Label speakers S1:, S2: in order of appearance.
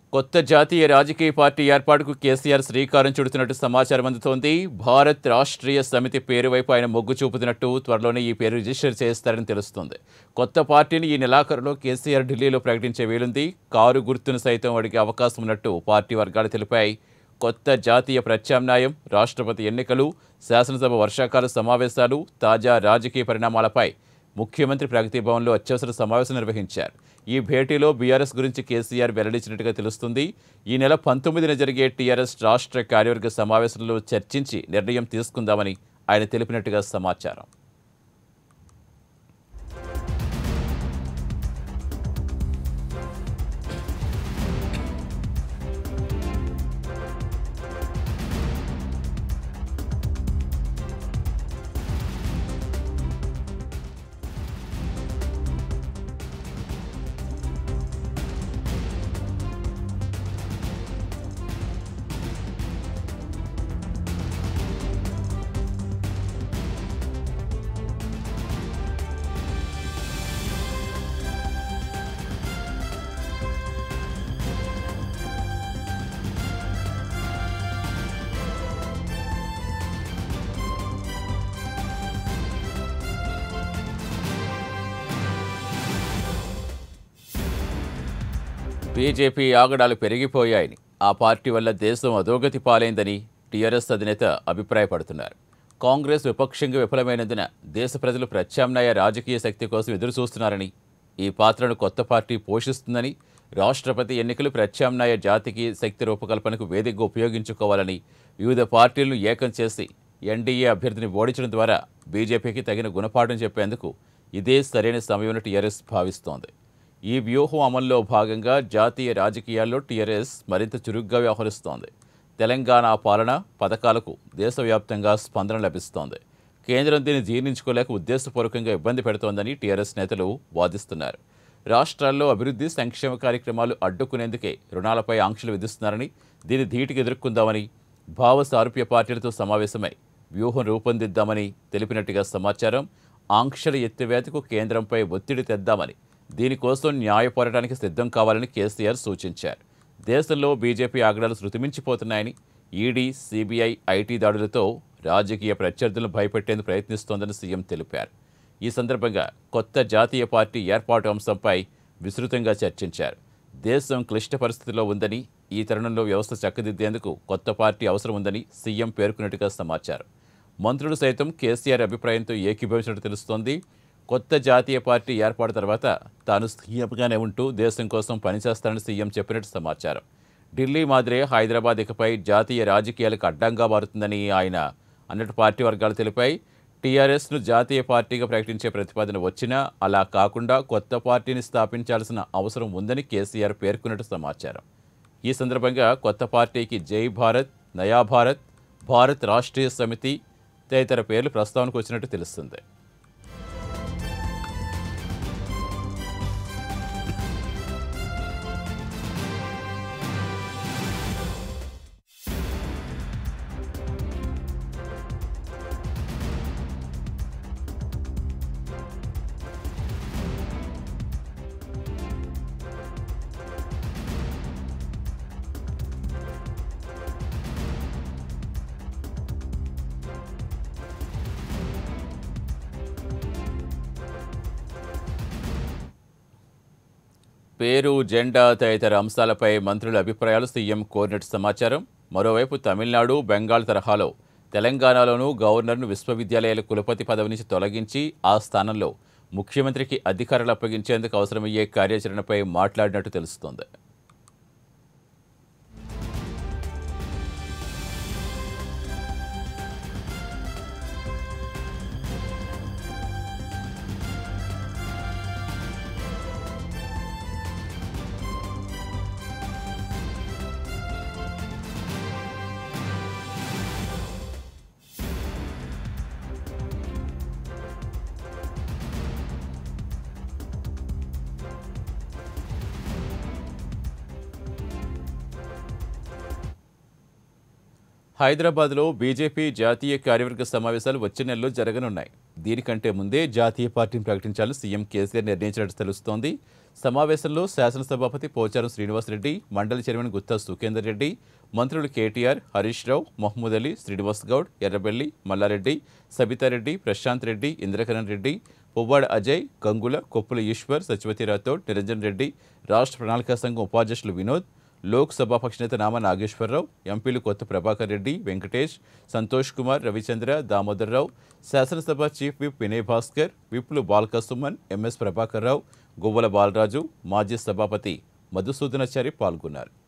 S1: కొత్త జాతీయ రాజకీయ పార్టీ ఏర్పాటుకు కేసీఆర్ శ్రీకారం చుడుతున్నట్టు సమాచారం అందుతోంది భారత్ రాష్ట్రీయ సమితి పేరు వైపు ఆయన మొగ్గు చూపుతున్నట్టు త్వరలోనే ఈ పేరు రిజిస్టర్ చేస్తారని తెలుస్తోంది కొత్త పార్టీని ఈ నెలాఖరులో కేసీఆర్ ఢిల్లీలో ప్రకటించే వీలుంది కారు గుర్తును సైతం అడిగే అవకాశం ఉన్నట్టు పార్టీ వర్గాలు తెలిపాయి కొత్త జాతీయ ప్రత్యామ్నాయం రాష్ట్రపతి ఎన్నికలు శాసనసభ వర్షాకాల సమావేశాలు తాజా రాజకీయ పరిణామాలపై ముఖ్యమంత్రి ప్రగతి భవన్లో అత్యవసర సమావేశం నిర్వహించారు ఈ భేటీలో బీఆర్ఎస్ గురించి కేసీఆర్ వెల్లడించినట్టుగా తెలుస్తుంది ఈ నెల పంతొమ్మిదిన జరిగే టీఆర్ఎస్ రాష్ట్ర కార్యవర్గ సమావేశంలో చర్చించి నిర్ణయం తీసుకుందామని ఆయన తెలిపినట్టుగా సమాచారం బీజేపీ ఆగడాలు పెరిగిపోయాయని ఆ పార్టీ వల్ల దేశం అధోగతి పాలైందని టీఆర్ఎస్ అధినేత అభిప్రాయపడుతున్నారు కాంగ్రెస్ విపక్షంగా విఫలమైనందున దేశ ప్రజలు ప్రత్యామ్నాయ రాజకీయ శక్తి కోసం ఎదురు చూస్తున్నారని ఈ పాత్రను కొత్త పార్టీ పోషిస్తుందని రాష్ట్రపతి ఎన్నికలు ప్రత్యామ్నాయ జాతికి శక్తి రూపకల్పనకు వేదికగా ఉపయోగించుకోవాలని వివిధ పార్టీలను ఏకం చేసి ఎన్డీఏ అభ్యర్థిని ఓడించడం ద్వారా బీజేపీకి తగిన గుణపాఠం చెప్పేందుకు ఇదే సరైన సమయమని టీఆర్ఎస్ భావిస్తోంది ఈ వ్యూహం అమల్లో భాగంగా జాతీయ రాజకీయాల్లో టీఆర్ఎస్ మరింత చురుగ్గా వ్యవహరిస్తోంది తెలంగాణ పాలన పథకాలకు దేశవ్యాప్తంగా స్పందన లభిస్తోంది కేంద్రం దీన్ని జీర్ణించుకోలేక ఉద్దేశపూర్వకంగా ఇబ్బంది పెడుతోందని టీఆర్ఎస్ నేతలు వాదిస్తున్నారు రాష్ట్రాల్లో అభివృద్ధి సంక్షేమ కార్యక్రమాలు అడ్డుకునేందుకే రుణాలపై ఆంక్షలు విధిస్తున్నారని దీన్ని ధీటికి ఎదుర్కొందామని భావ సారూప్య పార్టీలతో సమావేశమై వ్యూహం రూపొందిద్దామని తెలిపినట్టుగా సమాచారం ఆంక్షల ఎత్తివేతకు కేంద్రంపై ఒత్తిడి తెద్దామని దీనికోసం న్యాయ పోరాటానికి సిద్ధం కావాలని కేసీఆర్ సూచించారు దేశంలో బీజేపీ ఆగడాలు శృతిమించిపోతున్నాయని ఈడీ సిబిఐ ఐటీ దాడులతో రాజకీయ ప్రత్యర్థులను భయపెట్టేందుకు ప్రయత్నిస్తోందని సీఎం తెలిపారు ఈ సందర్భంగా కొత్త జాతీయ పార్టీ ఏర్పాటు అంశంపై విస్తృతంగా చర్చించారు దేశం క్లిష్ట పరిస్థితిలో ఉందని ఈ తరుణంలో వ్యవస్థ చక్కదిద్దేందుకు కొత్త పార్టీ అవసరం ఉందని సీఎం పేర్కొన్నట్టుగా సమాచారం మంత్రులు సైతం కేసీఆర్ అభిప్రాయంతో ఏకీభవించినట్టు తెలుస్తోంది కొత్త జాతీయ పార్టీ ఏర్పాటు తర్వాత తాను సీఎంగానే ఉంటూ దేశం కోసం పనిచేస్తానని సీఎం చెప్పినట్టు సమాచారం ఢిల్లీ మాదిరే హైదరాబాద్ ఇకపై జాతీయ రాజకీయాలకు అడ్డంగా మారుతుందని ఆయన అన్నట్టు పార్టీ వర్గాలు తెలిపాయి టీఆర్ఎస్ను జాతీయ పార్టీగా ప్రకటించే ప్రతిపాదన వచ్చినా అలా కాకుండా కొత్త పార్టీని స్థాపించాల్సిన అవసరం ఉందని కేసీఆర్ పేర్కొన్నట్టు సమాచారం ఈ సందర్భంగా కొత్త పార్టీకి జై భారత్ నయా భారత్ భారత్ రాష్ట్రీయ సమితి తదితర పేర్లు ప్రస్తావనకు వచ్చినట్టు తెలుస్తుంది పేరు జెండా తదితర అంశాలపై మంత్రుల అభిప్రాయాలు సీఎం కోరినట్టు సమాచారం మరోవైపు తమిళనాడు బెంగాల్ తరహాలో తెలంగాణలోనూ గవర్నర్ను విశ్వవిద్యాలయాల కులపతి పదవి నుంచి తొలగించి ఆ స్థానంలో ముఖ్యమంత్రికి అధికారాలు అప్పగించేందుకు అవసరమయ్యే కార్యాచరణపై మాట్లాడినట్టు తెలుస్తోంది హైదరాబాద్లో బీజేపీ జాతీయ కార్యవర్గ సమావేశాలు వచ్చే నెలలో జరగనున్నాయి దీనికంటే ముందే జాతీయ పార్టీని ప్రకటించాలని సీఎం కేసీఆర్ నిర్ణయించినట్టు తెలుస్తోంది సమావేశంలో శాసనసభాపతి పోచారం శ్రీనివాసరెడ్డి మండలి చైర్మన్ గుత్తా సుఖేందర్ రెడ్డి మంత్రులు కేటీఆర్ హరీష్ రావు మహమూద్ అలీ శ్రీనివాస్ గౌడ్ ఎర్రబెల్లి మల్లారెడ్డి సబితారెడ్డి ప్రశాంత్ రెడ్డి ఇంద్రకరణ్ రెడ్డి పువ్వాడ అజయ్ గంగుల కొప్పుల ఈశ్వర్ సచివతి రాథోడ్ నిరంజన్ రెడ్డి రాష్ట్ర ప్రణాళికా సంఘం ఉపాధ్యక్షులు వినోద్ లోక్ సభాపక్ష నేత నామా నాగేశ్వరరావు ఎంపీలు కొత్త ప్రభాకర్ రెడ్డి వెంకటేష్ సంతోష్ కుమార్ రవిచంద్ర దామోదర్రావు శాసనసభ చీఫ్ విప్ వినయ్ భాస్కర్ విప్లు బాల్క సుమన్ ఎంఎస్ ప్రభాకర్ రావు గువ్వల బాలరాజు మాజీ సభాపతి మధుసూదనాచారి పాల్గొన్నారు